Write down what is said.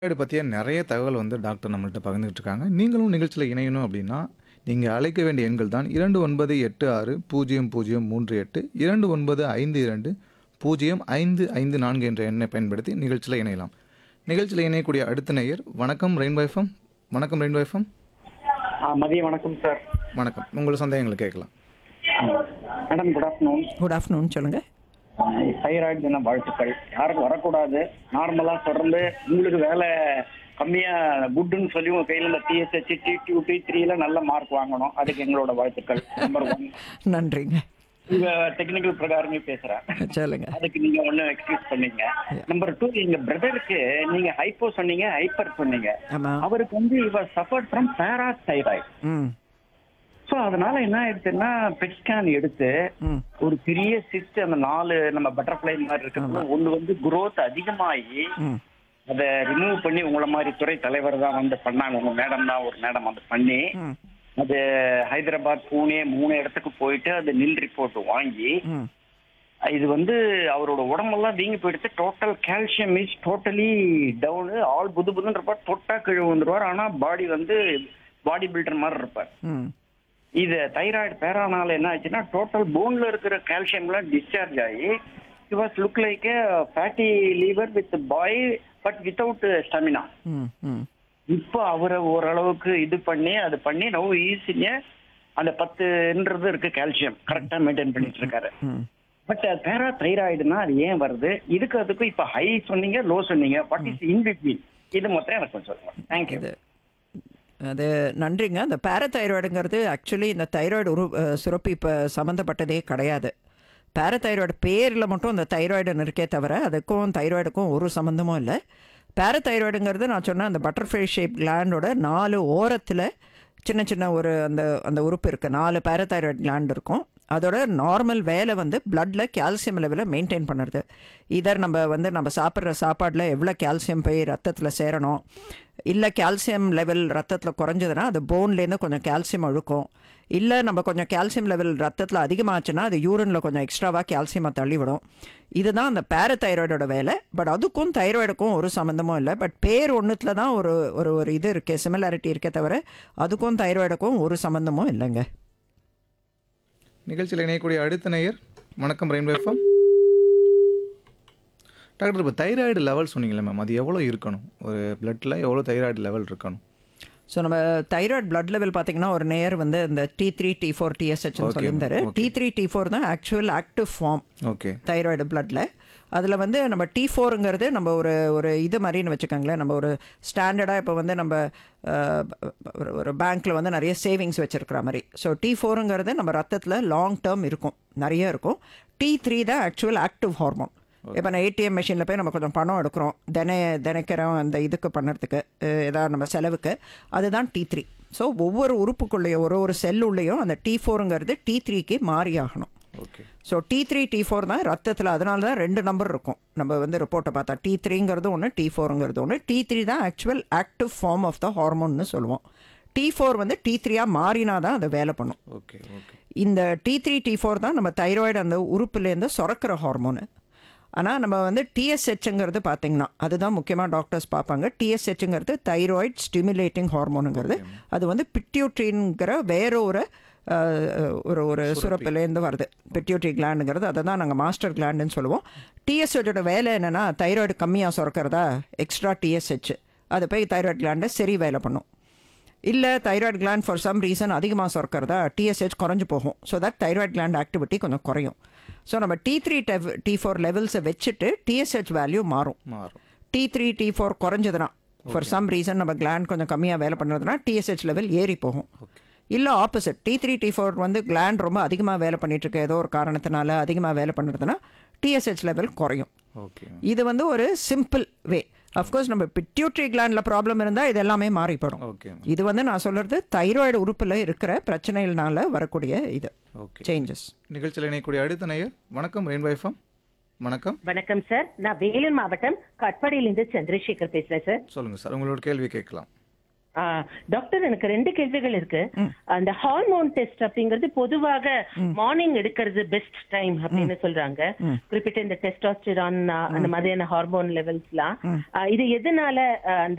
Thyroid பற்றிய நிறைய தகவல் வந்து டாக்டர் நம்மள்ட்ட பகிர்ந்துட்டு இருக்காங்க நீங்களும் நிகழ்ச்சியில் இணையணும் அப்படின்னா நீங்கள் அழைக்க வேண்டிய எண்கள் தான் இரண்டு ஒன்பது எட்டு ஆறு பூஜ்ஜியம் பூஜ்ஜியம் மூன்று எட்டு இரண்டு ஒன்பது ஐந்து இரண்டு பூஜ்ஜியம் ஐந்து ஐந்து நான்கு என்ற எண்ணை பயன்படுத்தி நிகழ்ச்சியில் இணையலாம் நிகழ்ச்சியில் இணையக்கூடிய அடுத்த நேயர் வணக்கம் ரெயின்போ எஃப்எம் வணக்கம் ரெயின்போ எஃப்எம் ஆ, மதியம் வணக்கம் சார் வணக்கம் உங்கள் சந்தேகங்களை கேட்கலாம் madam good afternoon good afternoon சொல்லுங்க தைராய்டு தின வாழ்த்துக்கள் யாருக்கும் வரக்கூடாது நார்மலா தொடர்ந்து உங்களுக்கு வேலை கம்மியா குட்னு சொல்லி உங்க கையில இந்த டிஎஸ்ஹெச் டி டூ டி த்ரீல நல்ல மார்க் வாங்கணும் அதுக்கு எங்களோட வாழ்த்துக்கள் நம்பர் ஒன் நன்றிங்க உங்க டெக்னிக்கல் பிரகாரமே பேசுறேன் சொல்லுங்க அதுக்கு நீங்க ஒண்ணு எக்ஸ்கியூஸ் பண்ணீங்க நம்பர் டூ எங்க பிரதருக்கு நீங்க ஹைப்போ சொன்னீங்க ஹைப்பர் சொன்னீங்க ஆமா அவருக்கு வந்து இவர் சஃபர்ட் ஃப்ரம் பேராதைராய்டு ம் ஸோ அதனால என்ன ஆயிடுச்சுன்னா பெட் ஸ்கேன் எடுத்து ம் ஒரு பெரிய சிஸ்ட் அந்த நாலு நம்ம பட்டர்ஃப்ளை மாதிரி இருக்கிறது ஒண்ணு வந்து growth அதிகமாகி ம் அதை ரிமூவ் பண்ணி உங்களை மாதிரி துறை தலைவர் தான் வந்து பண்ணாங்க உங்க மேடம் தான் ஒரு மேடம் வந்து பண்ணி ம் அது ஹைதராபாத் பூனே மூணு இடத்துக்கு போயிட்டு அது நில் ரிப்போர்ட் வாங்கி ம் இது வந்து அவரோட உடம்பெல்லாம் வீங்கி போயிடுச்சு total calcium is totally down all புது புதுன்றப்ப தொட்டா கீழே வந்துருவார் ஆனா பாடி வந்து பாடி பில்டர் மாதிரி இருப்பார் ம் இது தைராய்டு பேரானால என்ன ஆச்சுன்னா டோட்டல் போன்ல இருக்கிற கால்சியம்லாம் டிஸ்சார்ஜ் ஆகி it was look like fatty liver with boy but without stamina ம் ம் இப்போ அவரை ஓரளவுக்கு இது பண்ணி அது பண்ணி நவ் ஈஸிங்க அந்த பத்துன்றது இருக்கு கால்சியம் கரெக்டா மெயின்டைன் பண்ணிட்டு இருக்காரு ம் பட் பேரா தைராய்டுனா அது ஏன் வருது இதுக்கு அதுக்கும் இப்ப ஹை சொன்னீங்க லோ சொன்னீங்க வாட் இஸ் இன் பிட்வீன் இது மொத்தம் எனக்கு கொஞ்சம் சொல்லுங்க தேங்க்யூ இது அது நன்றிங்க அந்த பேரதைராய்டுங்கிறது ஆக்சுவலி இந்த தைராய்டு உரு அஹ், சுரப்பி இப்போ சம்மந்தப்பட்டதே கிடையாது பேரதைராய்டு பேரில் மட்டும் அந்த தைராய்டுன்னு இருக்கே தவிர அதுக்கும் தைராய்டுக்கும் ஒரு சம்மந்தமும் இல்லை பேரதைராய்டுங்கிறது நான் சொன்ன அந்த பட்டர்ஃப்ளை ஷேப் கிளாண்டோட நாலு ஓரத்தில் சின்ன சின்ன ஒரு அந்த அந்த உறுப்பு இருக்குது நாலு பேரதைராய்டு கிளாண்ட் இருக்கும் அதோட நார்மல் வேலை வந்து பிளட்ல கால்சியம் லெவலை மெயின்டைன் பண்ணுறது இதர் நம்ம வந்து நம்ம சாப்பிட்ற சாப்பாடில் எவ்வளோ கால்சியம் போய் ரத்தத்தில் சேரணும் இல்லை கால்சியம் லெவல் ரத்தத்தில் குறைஞ்சதுன்னா அது போன்லேருந்து கொஞ்சம் கால்சியம் அழுக்கும் இல்லை நம்ம கொஞ்சம் கால்சியம் லெவல் ரத்தத்தில் அதிகமாச்சுன்னா அது யூரினில் கொஞ்சம் எக்ஸ்ட்ராவாக கால்சியமாக தள்ளிவிடும் இதுதான் அந்த பேரதைராய்டோட வேலை பட் அதுக்கும் தைராய்டுக்கும் ஒரு சம்மந்தமும் இல்லை பட் பேர் ஒன்றுத்தில் தான் ஒரு ஒரு ஒரு இது இருக்கே சிமிலாரிட்டி இருக்கே தவிர அதுக்கும் தைராய்டுக்கும் ஒரு சம்மந்தமும் இல்லைங்க நிகழ்ச்சியில் இணையக்கூடிய அடுத்த நேயர் வணக்கம் ரெயின்போ எஃப்எம் டாக்டர் இப்போ தைராய்டு லெவல் சொன்னீங்களே மேம் அது எவ்வளோ இருக்கணும் ஒரு பிளட்டில் எவ்வளோ தைராய்டு லெவல் இருக்கணும் ஸோ நம்ம தைராய்டு பிளட் லெவல் பார்த்தீங்கன்னா ஒரு நேர் வந்து இந்த டி த்ரீ டி ஃபோர் டிஎஸ்ஹெச்னு Okay, சொல்லியிருந்தாரு okay. டி த்ரீ டி ஃபோர் தான் actual active form okay thyroid பிளட்டில் அதில் வந்து நம்ம டி ஃபோருங்கிறது நம்ம ஒரு ஒரு இது மாதிரின்னு வச்சுக்கோங்களேன் நம்ம ஒரு ஸ்டாண்டர்டாக இப்போ வந்து நம்ம அஹ், ஒரு ஒரு பேங்க்கில் வந்து நிறைய சேவிங்ஸ் வச்சுருக்கிற மாதிரி ஸோ டி ஃபோருங்கிறது நம்ம ரத்தத்தில் லாங் டேர்ம் இருக்கும் நிறைய இருக்கும் டி த்ரீ தான் ஆக்சுவல் ஆக்டிவ் ஹார்மோன் இப்போ நான் ஏடிஎம் மிஷினில் போய் நம்ம கொஞ்சம் பணம் எடுக்கிறோம் தின தினைக்கிறோம் அந்த இதுக்கு பண்ணுறதுக்கு அஹ், ஏதாவது நம்ம செலவுக்கு அதுதான் டி த்ரீ ஸோ ஒவ்வொரு உறுப்புக்குள்ளேயும் ஒரு ஒரு செல் உள்ளேயும் அந்த டி ஃபோருங்கிறது டி த்ரீக்கு மாறி ஆகணும் okay so T three D four தான் ரத்தத்தில் அதனால தான் ரெண்டு நம்பர் இருக்கும் நம்ம வந்து ரிப்போர்ட்டை பார்த்தா டி த்ரீங்கிறது ஒன்று டி ஃபோருங்கிறது ஒன்று டி த்ரீ தான் actual active form of the ஹார்மோன்னு சொல்லுவோம் டி ஃபோர் வந்து டி த்ரீயாக மாறினா தான் அதை வேலை பண்ணும் ஓகே ஓகே இந்த டி த்ரீ டி ஃபோர் தான் நம்ம தைராய்டு அந்த உறுப்புலேருந்து சுரக்கிற ஹார்மோனு ஆனால் நம்ம வந்து டிஎஸ்ஹெச்ங்கிறது பார்த்தீங்கன்னா அதுதான் முக்கியமாக டாக்டர்ஸ் பார்ப்பாங்க டிஎஸ்ஹெச்ங்கிறது தைராய்டு ஸ்டிமுலேட்டிங் ஹார்மோனுங்கிறது அது வந்து பிட்யூட்ரின்கிற வேற ஒரு அஹ், ஒரு ஒரு சுரப்பிலேருந்து வருது பிட்யூட்ரி கிளாண்டுங்கிறது அதை தான் நாங்கள் மாஸ்டர் கிளாண்டுன்னு சொல்லுவோம் டிஎஸ்ஹெச்சோட வேலை என்னென்னா தைராய்டு கம்மியாக சுரக்கிறதா எக்ஸ்ட்ரா டிஎஸ்ஹெச் அது போய் தைராய்டு கிளாண்டை சரி வேலை பண்ணும் இல்லை thyroid gland for some reason அதிகமாக சுரக்கிறதா டிஎஸ்ஹெச் குறைஞ்சு போகும் so that thyroid gland activity கொஞ்சம் குறையும் ஸோ நம்ம டி த்ரீ டெவ் டி ஃபோர் லெவல்ஸை வச்சுட்டு டிஎஸ்ஹெச் வேல்யூ மாறும் மாறும் டி த்ரீ டி ஃபோர் குறைஞ்சதுன்னா ஃபார் சம் ரீசன் நம்ம கிளாண்ட் கொஞ்சம் கம்மியாக வேலை பண்ணுறதுனா டிஎஸ்ஹெச் லெவல் ஏறி போகும் இல்லை opposite T three D four வந்து கிளாண்ட் ரொம்ப அதிகமாக வேலை பண்ணிட்டு இருக்க ஏதோ ஒரு காரணத்தினால அதிகமாக வேலை பண்ணுறதுனா டிஎஸ்ஹெச் லெவல் குறையும் ஓகே இது வந்து ஒரு சிம்பிள் வே அஃப்கோர்ஸ் நம்ம பிட்யூட்ரி கிளாண்டில் ப்ராப்ளம் இருந்தால் இது எல்லாமே மாறிப்படும் ஓகே இது வந்து நான் சொல்றது தைராய்டு உறுப்பில் இருக்கிற பிரச்சனைகள்னால வரக்கூடிய இது ஓகே சேஞ்சஸ் நிகழ்ச்சியில் இணையக்கூடிய அடுத்த நேயர் வணக்கம் ரெயின்போ எஃப்எம் வணக்கம் வணக்கம் சார் நான் வேலூர் மாவட்டம் கட்பாடியிலிருந்து சந்திரசேகர் பேசுறேன் சார் சொல்லுங்கள் சார் உங்களோட கேள்வி கேட்கலாம் ஆ, டாக்டர் எனக்கு ரெண்டு கேள்விகள் இருக்கு அந்த ஹார்மோன் டெஸ்ட் அப்படிங்கிறது பொதுவாக மார்னிங் எடுக்கிறது பெஸ்ட் டைம் அப்படின்னு சொல்றாங்க குறிப்பிட்ட இந்த டெஸ்டாஸ்டிரான் அந்த மாதிரியான ஹார்மோன் லெவல்ஸ்லாம் இது எதனால ஆ, அந்த